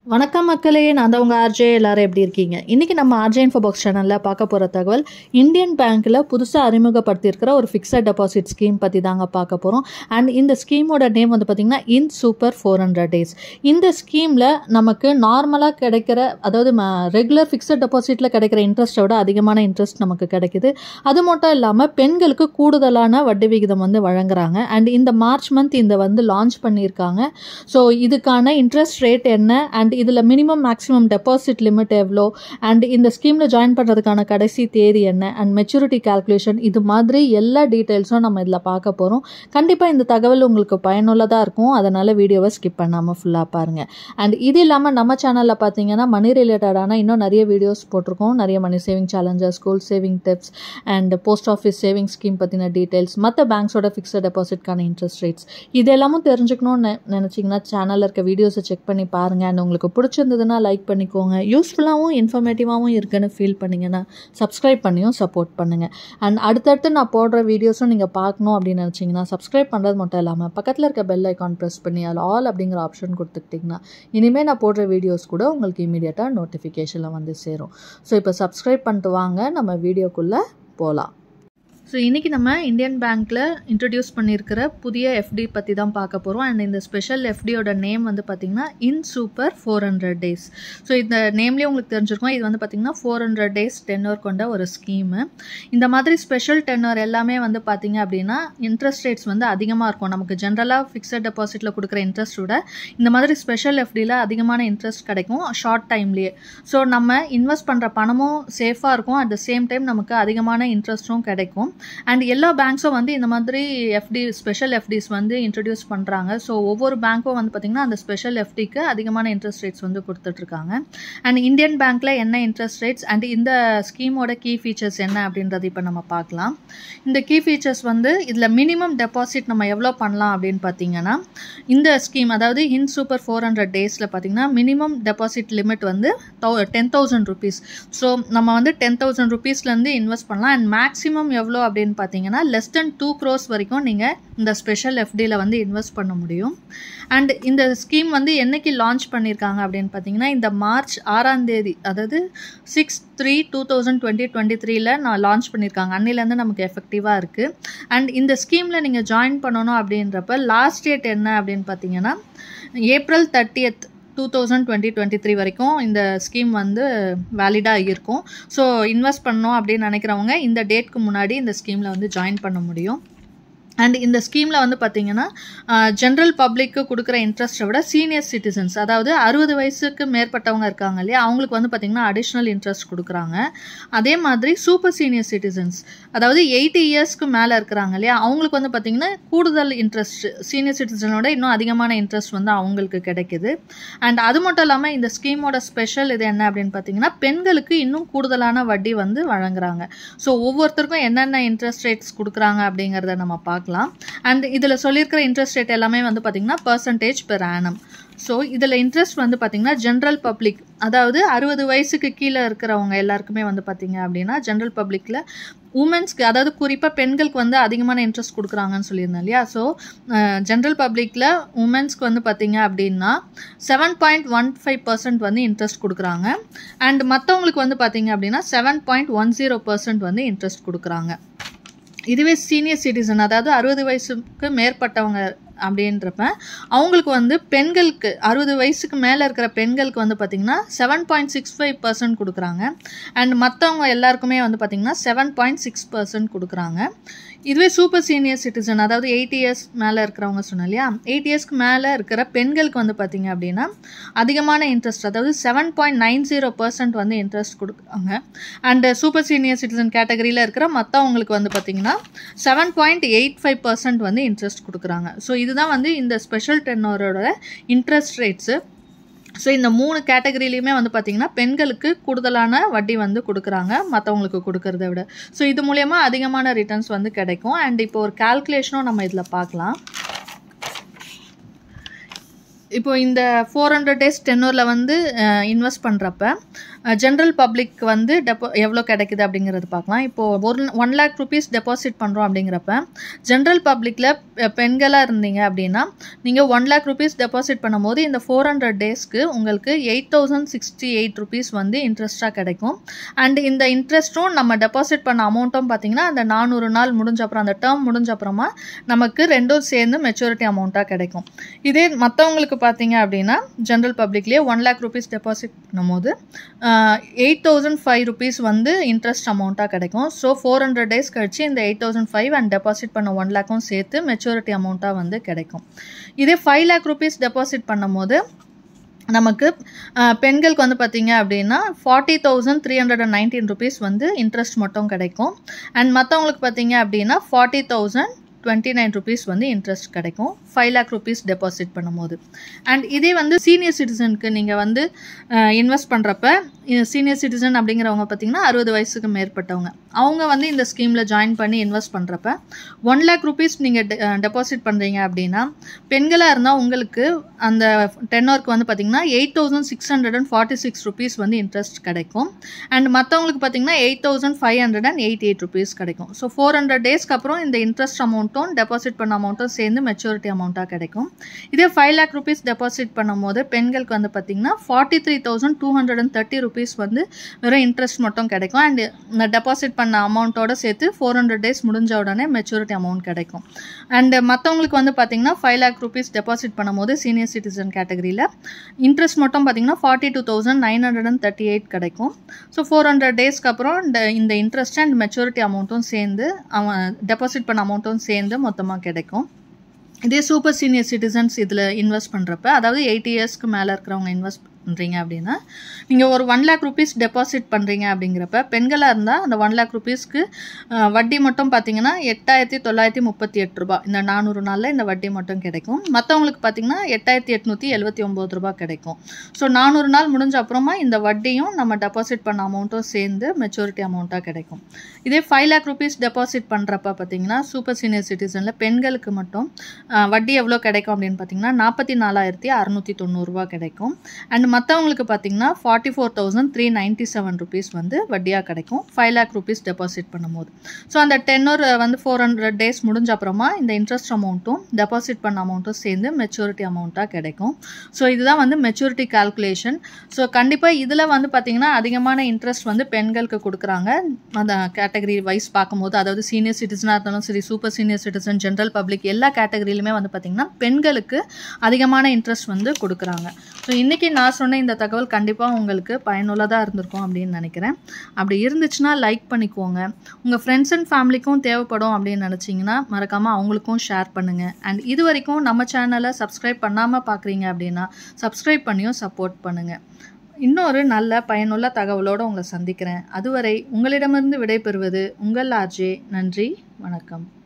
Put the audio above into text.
வணக்கம் மக்களே நான் தான் உங்கள் ஆர்ஜே எல்லாரும் எப்படி இருக்கீங்க இன்றைக்கி நம்ம ஆர்ஜே இன்ஃபோ பாக்ஸ் சேனலில் பார்க்க போகிற தகவல் இந்தியன் பேங்க்கில் புதுசாக அறிமுகப்படுத்தியிருக்கிற ஒரு ஃபிக்ஸட் டெபாசிட் ஸ்கீம் பற்றி தாங்க பார்க்க போகிறோம் அண்ட் இந்த ஸ்கீமோட நேம் வந்து பார்த்திங்கன்னா in super four hundred days இந்த ஸ்கீமில் நமக்கு நார்மலாக கிடைக்கிற அதாவது ரெகுலர் ஃபிக்ஸட் டெபாசிட்டில் கிடைக்கிற இன்ட்ரெஸ்ட்டை விட அதிகமான இன்ட்ரெஸ்ட் நமக்கு கிடைக்குது அது மட்டும் இல்லாமல் பெண்களுக்கு கூடுதலான வட்டி விகிதம் வந்து வழங்குறாங்க அண்ட் இந்த மார்ச் மந்த் இந்த வந்து லான்ச் பண்ணியிருக்காங்க ஸோ இதுக்கான இன்ட்ரெஸ்ட் ரேட் என்ன அண்ட் இதில் மினிமம் மேக்ஸிமம் டெபாசிட் லிமிட் எவ்வளோ அண்ட் இந்த ஸ்கீமில் ஜாயின் பண்ணுறதுக்கான கடைசி தேதி என்ன அண்ட் மெச்சூரிட்டி கால்குலேஷன் இது மாதிரி எல்லா டீட்டெயில்ஸும் நம்ம இதில் பார்க்க போகிறோம் கண்டிப்பாக இந்த தகவல் உங்களுக்கு பயனுள்ளதாக இருக்கும் அதனால் வீடியோவை ஸ்கிப் பண்ணாமல் ஃபுல்லாக பாருங்கள் அண்ட் இது இல்லாமல் நம்ம சேனலில் பார்த்தீங்கன்னா மணி ரிலேட்டடான இன்னும் நிறைய வீடியோஸ் போட்டிருக்கோம் நிறைய money saving challenges school saving tips and post office saving scheme பற்றின டீட்டெயில்ஸ் மற்ற பேங்க்ஸோட ஃபிக்ஸட் டெபாசிட்கான இன்ட்ரெஸ்ட் ரேட்ஸ் இது எல்லாமும் தெரிஞ்சுக்கணும்னு நினச்சிங்கன்னா சேனலில் இருக்க வீடியோஸை செக் பண்ணி பாருங்கள் அண்ட் உங்களுக்கு பிடிச்சிருந்ததுன்னா லைக் பண்ணிக்கோங்க யூஸ்ஃபுல்லாகவும் இன்ஃபர்மேட்டிவாகவும் இருக்குன்னு ஃபீல் பண்ணிங்கன்னா சப்ஸ்கிரைப் பண்ணியும் சப்போர்ட் பண்ணுங்கள் அண்ட் அடுத்தடுத்து நான் போடுற வீடியோஸும் நீங்கள் பார்க்கணும் அப்படின்னு நினச்சிங்கன்னா சப்ஸ்கிரைப் பண்ணுறது மட்டும் இல்லாமல் பக்கத்தில் இருக்க பெல் ஐக்கான் ப்ரெஸ் பண்ணி அதில் ஆல் அப்படிங்கிற ஆப்ஷன் கொடுத்துக்கிட்டிங்கன்னா இனிமேல் நான் போடுற வீடியோஸ் கூட உங்களுக்கு இமீடியட்டாக நோட்டிஃபிகேஷனில் வந்து சேரும் ஸோ இப்போ சப்ஸ்கிரைப் பண்ணிட்டு வாங்க நம்ம வீடியோக்குள்ளே போகலாம் ஸோ இன்றைக்கி நம்ம இந்தியன் பேங்க்கில் இன்ட்ரடியூஸ் பண்ணியிருக்கிற புதிய எஃப்டி பற்றி தான் பார்க்க போகிறோம் அண்ட் இந்த ஸ்பெஷல் எஃப்டியோட நேம் வந்து பார்த்திங்கன்னா in super four hundred days so இந்த நேம்லேயே உங்களுக்கு தெரிஞ்சிருக்கும் இது வந்து பார்த்திங்கன்னா ஃபோர் ஹண்ட்ரட் டேஸ் டென்னர் கொண்ட ஒரு ஸ்கீமு இந்த மாதிரி ஸ்பெஷல் டென்னர் எல்லாமே வந்து பார்த்திங்க அப்படின்னா இன்ட்ரெஸ்ட் ரேட்ஸ் வந்து அதிகமாக இருக்கும் நமக்கு ஜென்ரலாக ஃபிக்ஸட் டெபாசிட்டில் கொடுக்குற இன்ட்ரெஸ்ட் விட இந்த மாதிரி ஸ்பெஷல் எஃப்டியில் அதிகமான இன்ட்ரெஸ்ட் கிடைக்கும் ஷார்ட் டைம்லேயே ஸோ நம்ம இன்வெஸ்ட் பண்ணுற பணமும் சேஃபாக இருக்கும் அட் த சேம் டைம் நமக்கு அதிகமான இன்ட்ரெஸ்ட்டும் கிடைக்கும் அண்ட் எல்லா பேங்க்ஸும் வந்து இந்த மாதிரி எஃப்டி ஸ்பெஷல் எஃப்டிஸ் வந்து இன்ட்ரடியூஸ் பண்ணுறாங்க ஸோ ஒவ்வொரு பேங்க்கும் வந்து பார்த்திங்கன்னா அந்த ஸ்பெஷல் எஃப்டிக்கு அதிகமான இன்ட்ரெஸ்ட் ரேட்ஸ் வந்து கொடுத்துட்ருக்காங்க அண்ட் இந்தியன் பேங்க்கில் என்ன இன்ட்ரெஸ்ட் ரேட்ஸ் அண்ட் இந்த ஸ்கீமோட கீ ஃபீச்சர்ஸ் என்ன அப்படின்றது இப்போ நம்ம பார்க்கலாம் இந்த கீ ஃபீச்சர்ஸ் வந்து இதில் மினிமம் டெபாசிட் நம்ம எவ்வளோ பண்ணலாம் அப்படின்னு பார்த்தீங்கன்னா இந்த ஸ்கீம் அதாவது இன் சூப்பர் ஃபோர் ஹண்ட்ரட் டேஸில் பார்த்தீங்கன்னா மினிமம் டெபாசிட் லிமிட் வந்து டென் தௌசண்ட் ருபீஸ் ஸோ நம்ம வந்து டென் தௌசண்ட் ருபீஸ்லேருந்து இன்வெஸ்ட் பண்ணலாம் அண்ட் மேக்ஸிமம் எவ்வளோ அப்படின்னு பார்த்தீங்கன்னா லெஸ் தென் டூ க்ரோஸ் வரைக்கும் நீங்கள் இந்த ஸ்பெஷல் எஃப்டியில் வந்து இன்வெஸ்ட் பண்ண முடியும் அண்ட் இந்த ஸ்கீம் வந்து என்னைக்கு லான்ச் பண்ணியிருக்காங்க அப்படின்னு பார்த்தீங்கன்னா இந்த மார்ச் ஆறாம் தேதி அதாவது six three two thousand twenty twenty த்ரீல நான் லான்ச் பண்ணியிருக்காங்க அன்னிலேருந்து நமக்கு எஃபெக்டிவாக இருக்குது அண்ட் இந்த ஸ்கீமில் நீங்கள் ஜாயின் பண்ணணும் அப்படின்றப்ப லாஸ்ட் டேட் என்ன அப்படின்னு பார்த்தீங்கன்னா April thirtieth two thousand twenty twenty three வரைக்கும் இந்த ஸ்கீம் வந்து வேலிடாக இருக்கும் ஸோ இன்வெஸ்ட் பண்ணோம் அப்படின்னு நினைக்கிறவங்க இந்த டேட்க்கு முன்னாடி இந்த ஸ்கீமில் வந்து ஜாயின் பண்ண முடியும் அண்ட் இந்த ஸ்கீமில் வந்து பார்த்தீங்கன்னா ஜென்ரல் பப்ளிக்கு கொடுக்குற இன்ட்ரெஸ்ட்டை விட சீனியர் சிட்டிசன்ஸ் அதாவது அறுபது வயசுக்கு மேற்பட்டவங்க இருக்காங்க இல்லையா அவங்களுக்கு வந்து பார்த்திங்கன்னா அடிஷ்னல் இன்ட்ரெஸ்ட் கொடுக்குறாங்க அதே மாதிரி சூப்பர் சீனியர் சிட்டிசன்ஸ் அதாவது எயிட்டி இயர்ஸ்க்கு மேலே இருக்கிறாங்க இல்லையா அவங்களுக்கு வந்து பார்த்திங்கன்னா கூடுதல் இன்ட்ரெஸ்ட் சீனியர் சிட்டிசனோட இன்னும் அதிகமான இன்ட்ரெஸ்ட் வந்து அவங்களுக்கு கிடைக்குது அண்ட் அது மட்டும் இல்லாமல் இந்த ஸ்கீமோட ஸ்பெஷல் இது என்ன அப்படின்னு பார்த்தீங்கன்னா பெண்களுக்கு இன்னும் கூடுதலான வட்டி வந்து வழங்குறாங்க ஸோ ஒவ்வொருத்தருக்கும் என்னென்ன இன்ட்ரெஸ்ட் ரேட்ஸ் கொடுக்குறாங்க அப்படிங்கிறத நம்ம பார்க்கலாம் பார்க்கலாம் அண்ட் இதில் சொல்லியிருக்கிற இன்ட்ரெஸ்ட் ரேட் எல்லாமே வந்து பார்த்திங்கன்னா பர்சன்டேஜ் பெர் ஆனம் ஸோ இதில் இன்ட்ரெஸ்ட் வந்து பார்த்திங்கன்னா ஜென்ரல் பப்ளிக் அதாவது அறுபது வயசுக்கு கீழே இருக்கிறவங்க எல்லாருக்குமே வந்து பார்த்திங்க அப்படின்னா ஜென்ரல் பப்ளிக்கில் உமன்ஸ்க்கு அதாவது குறிப்பாக பெண்களுக்கு வந்து அதிகமான இன்ட்ரெஸ்ட் கொடுக்குறாங்கன்னு சொல்லியிருந்தேன் இல்லையா ஸோ ஜென்ரல் பப்ளிக்கில் உமன்ஸ்க்கு வந்து பார்த்திங்க அப்படின்னா seven point one five percent வந்து இன்ட்ரெஸ்ட் கொடுக்குறாங்க அண்ட் மற்றவங்களுக்கு வந்து பார்த்திங்க அப்படின்னா seven point one zero percent வந்து இன்ட்ரெஸ்ட் கொடுக்குறாங்க இதுவே சீனியர் சிட்டிசன் அதாவது அறுபது வயசுக்கு மேற்பட்டவங்க அப்படின்றப்ப அவங்களுக்கு வந்து பெண்களுக்கு அறுபது வயசுக்கு மேலே இருக்கிற பெண்களுக்கு வந்து பார்த்திங்கன்னா seven point six five percent கொடுக்குறாங்க அண்ட் மற்றவங்க எல்லாருக்குமே வந்து பார்த்திங்கன்னா செவன் பாயிண்ட் சிக்ஸ் பர்சன்ட் கொடுக்குறாங்க இதுவே சூப்பர் சீனியர் சிட்டிசன் அதாவது எயிட் இயர்ஸ் மேலே இருக்கிறவங்க சொன்னோம் இல்லையா எயிட் இயர்ஸ்க்கு மேலே இருக்கிற பெண்களுக்கு வந்து பார்த்திங்க அப்படின்னா அதிகமான இன்ட்ரெஸ்ட் அதாவது seven point nine zero percent வந்து இன்ட்ரெஸ்ட் கொடுக்குறாங்க அண்டு சூப்பர் சீனியர் சிட்டிசன் கேட்டகரியில் இருக்கிற மற்றவங்களுக்கு வந்து பார்த்திங்கன்னா seven point eight five percent வந்து இன்ட்ரெஸ்ட் கொடுக்குறாங்க ஸோ இதுதான் வந்து இந்த ஸ்பெஷல் டென்னரோட இன்ட்ரெஸ்ட் ரேட்ஸு ஸோ இந்த மூணு கேட்டகரியிலையுமே வந்து பார்த்திங்கன்னா பெண்களுக்கு கூடுதலான வட்டி வந்து கொடுக்குறாங்க மற்றவங்களுக்கு கொடுக்கறத விட ஸோ இது மூலயமா அதிகமான ரிட்டர்ன்ஸ் வந்து கிடைக்கும் அண்ட் இப்போ ஒரு கால்குலேஷனும் நம்ம இதில் பார்க்கலாம் இப்போ இந்த ஃபோர் ஹண்ட்ரட் டேஸ் டென்னூரில் வந்து இன்வெஸ்ட் பண்ணுறப்ப ஜென்ரல் பப்ளிக் வந்து டெப்போ எவ்வளோ கிடைக்குது அப்படிங்கிறது பார்க்கலாம் இப்போது ஒரு ஒன் லேக் ருபீஸ் டெபாசிட் பண்ணுறோம் அப்படிங்கிறப்ப ஜென்ரல் பப்ளிக்கில் பெண்களாக இருந்தீங்க அப்படின்னா நீங்கள் ஒன் லேக் ருபீஸ் டெபாசிட் பண்ணும்போது இந்த ஃபோர் ஹண்ட்ரட் டேஸ்க்கு உங்களுக்கு eight thousand sixty eight rupees வந்து இன்ட்ரெஸ்ட்டாக கிடைக்கும் அண்ட் இந்த இன்ட்ரெஸ்ட்டும் நம்ம டெபாசிட் பண்ண அமௌண்ட்டும் பார்த்தீங்கன்னா அந்த நானூறு நாள் முடிஞ்ச அப்புறம் அந்த டேர்ம் முடிஞ்ச அப்புறமா நமக்கு ரெண்டும் சேர்ந்து மெச்சூரிட்டி அமௌண்ட்டாக கிடைக்கும் இதே மற்றவங்களுக்கு பார்த்தீங்க அப்படின்னா ஜென்ரல் பப்ளிக்லேயே ஒன் லேக் ருபீஸ் டெபாசிட் பண்ணும்போது எயிட் தௌசண்ட் ஃபைவ் ருபீஸ் வந்து இன்ட்ரெஸ்ட் அமௌண்ட்டாக கிடைக்கும் ஸோ ஃபோர் ஹண்ட்ரட் டேஸ் கழிச்சு இந்த eight thousand five and deposit பண்ண ஒன் லேக்கும் சேர்த்து மெச்சூரிட்டி அமௌண்ட்டாக வந்து கிடைக்கும் இதே ஃபைவ் லேக் ருபீஸ் டெபாசிட் பண்ணும்போது நமக்கு பெண்களுக்கு வந்து பார்த்தீங்க அப்படின்னா forty thousand three hundred and nineteen rupees வந்து இன்ட்ரெஸ்ட் மட்டும் கிடைக்கும் அண்ட் மற்றவங்களுக்கு பார்த்தீங்க அப்படின்னா forty thousand twenty nine rupees வந்து இன்ட்ரெஸ்ட் கிடைக்கும் ஃபைவ் லேக் ருபீஸ் டெபாசிட் பண்ணும்போது அண்ட் இதே வந்து சீனியர் சிட்டிசனுக்கு நீங்கள் வந்து இன்வெஸ்ட் பண்ணுறப்ப சீனியர் சிட்டிசன் அப்படிங்கிறவங்க பார்த்தீங்கன்னா அறுபது வயசுக்கு மேற்பட்டவங்க அவங்க வந்து இந்த ஸ்கீமில் ஜாயின் பண்ணி இன்வெஸ்ட் பண்ணுறப்ப ஒன் லேக் ருபீஸ் நீங்கள் டெபாசிட் பண்ணுறீங்க அப்படின்னா பெண்களாக இருந்தால் உங்களுக்கு அந்த டென்னோருக்கு வந்து பார்த்தீங்கன்னா eight thousand six hundred and forty six rupees வந்து இன்ட்ரெஸ்ட் கிடைக்கும் அண்ட் மற்றவங்களுக்கு பார்த்தீங்கன்னா eight thousand five hundred and eight eight rupees கிடைக்கும் ஸோ ஃபோர் ஹண்ட்ரட் டேஸ்க்கு அப்புறம் இந்த இன்ட்ரெஸ்ட் அமௌண்ட்டும் டெபாசிட் பண்ண அமௌண்ட்டும் சேர்ந்து மெச்சூரிட்டி அமௌண்ட்டாக கிடைக்கும் இதே ஃபைவ் லேக் ருபீஸ் டெபாசிட் பண்ணும்போது பெண்களுக்கு வந்து பார்த்தீங்கன்னா forty three thousand two hundred and thirty rupees வந்து வெறும் இன்ட்ரெஸ்ட் மட்டும் கிடைக்கும் அண்ட் இந்த டெபாசிட் பண்ண அமௌண்ட்டோட சேர்த்து ஃபோர் ஹண்ட்ரட் டேஸ் முடிஞ்ச உடனே மெச்சூரிட்டி அமௌண்ட் கிடைக்கும் அண்ட் மற்றவங்களுக்கு வந்து பார்த்தீங்கன்னா ஃபைவ் லேக் ருபீஸ் டெபாசிட் பண்ணும்போது சீனியர் சிட்டிசன் கேட்டகரியில் இன்ட்ரெஸ்ட் மட்டும் பார்த்தீங்கன்னா forty two thousand nine hundred and thirty eight கிடைக்கும் ஸோ ஃபோர் ஹண்ட்ரட் டேஸ்க்கு அப்புறம் இந்த இந்த இன்ட்ரெஸ்ட் அண்ட் மெச்சூரிட்டி அமௌண்ட்டும் சேர்ந்து அவன் டெபாசிட் பண்ண அமௌண்ட்டும் சேர்ந்து மொத்தமாக கிடைக்கும் இதே சூப்பர் சீனியர் சிட்டிசன்ஸ் இதில் இன்வெஸ்ட் பண்ணுறப்ப அதாவது எயிட்டி இயர்ஸ்க்கு மேலே இருக்கிறவங்க இன்வெஸ்ட் பண்ணுறீங்க அப்படின்னா நீங்கள் ஒரு ஒன் லேக் ருபீஸ் டெபாசிட் பண்ணுறீங்க அப்படிங்கிறப்ப பெண்களாக இருந்தால் அந்த ஒன் லேக் ருபீஸ்க்கு வட்டி மட்டும் பார்த்தீங்கன்னா எட்டாயிரத்தி தொள்ளாயிரத்தி முப்பத்தி எட்டு ரூபா இந்த நானூறு நாளில் இந்த வட்டி மட்டும் கிடைக்கும் மற்றவங்களுக்கு பார்த்தீங்கன்னா எட்டாயிரத்தி எட்நூற்றி எழுபத்தி ஒம்பது ரூபா கிடைக்கும் ஸோ நானூறு நாள் முடிஞ்ச அப்புறமா இந்த வட்டியும் நம்ம டெபாசிட் பண்ண அமௌண்ட்டும் சேர்ந்து மெச்சூரிட்டி அமௌண்ட்டாக கிடைக்கும் இதே ஃபைவ் லேக் ருபீஸ் டெபாசிட் பண்ணுறப்ப பார்த்தீங்கன்னா சூப்பர் சீனியர் சிட்டிசனில் பெண்களுக்கு மட்டும் வட்டி எவ்வளோ கிடைக்கும் அப்படின்னு பார்த்தீங்கன்னா நாற்பத்தி நாலாயிரத்தி அறநூற்றி தொண்ணூறுரூவா கிடைக்கும் அண்ட் மற்றவங்களுக்கு பார்த்தீங்கன்னா forty four thousand three ninety seven rupees வந்து வட்டியாக கிடைக்கும் ஃபைவ் லேக் ருபீஸ் டெபாசிட் பண்ணும்போது ஸோ அந்த டென்னூர் வந்து ஃபோர் ஹண்ட்ரட் டேஸ் முடிஞ்ச அப்புறமா இந்த இன்ட்ரெஸ்ட் அமௌண்ட்டும் டெபாசிட் பண்ண அமௌண்ட்டும் சேர்ந்து மெச்சூரிட்டி அமௌண்ட்டாக கிடைக்கும் ஸோ இதுதான் வந்து மெச்சூரிட்டி கால்குலேஷன் ஸோ கண்டிப்பாக இதில் வந்து பார்த்திங்கன்னா அதிகமான இன்ட்ரெஸ்ட் வந்து பெண்களுக்கு கொடுக்குறாங்க அந்த கேட்டகரி வைஸ் பார்க்கும்போது அதாவது சீனியர் சிட்டிசனாக இருந்தாலும் சரி super senior citizen general public எல்லா கேட்டகரியிலுமே வந்து பார்த்திங்கன்னா பெண்களுக்கு அதிகமான இன்ட்ரெஸ்ட் வந்து கொடுக்குறாங்க ஸோ இன்றைக்கி நான் சொன்ன இந்த தகவல் கண்டிப்பாக உங்களுக்கு பயனுள்ளதாக இருந்திருக்கும் அப்படின்னு நினைக்கிறேன் அப்படி இருந்துச்சுன்னா லைக் பண்ணிக்கோங்க உங்கள் ஃப்ரெண்ட்ஸ் அண்ட் ஃபேமிலிக்கும் தேவைப்படும் அப்படின்னு நினச்சிங்கன்னா மறக்காமல் அவங்களுக்கும் ஷேர் பண்ணுங்கள் அண்ட் இது வரைக்கும் நம்ம சேனலை சப்ஸ்கிரைப் பண்ணாமல் பார்க்குறீங்க அப்படின்னா சப்ஸ்கிரைப் பண்ணியும் சப்போர்ட் பண்ணுங்கள் இன்னொரு நல்ல பயனுள்ள தகவலோடு உங்களை சந்திக்கிறேன் அதுவரை உங்களிடமிருந்து விடைபெறுவது உங்கள் ஆர்ஜே நன்றி வணக்கம்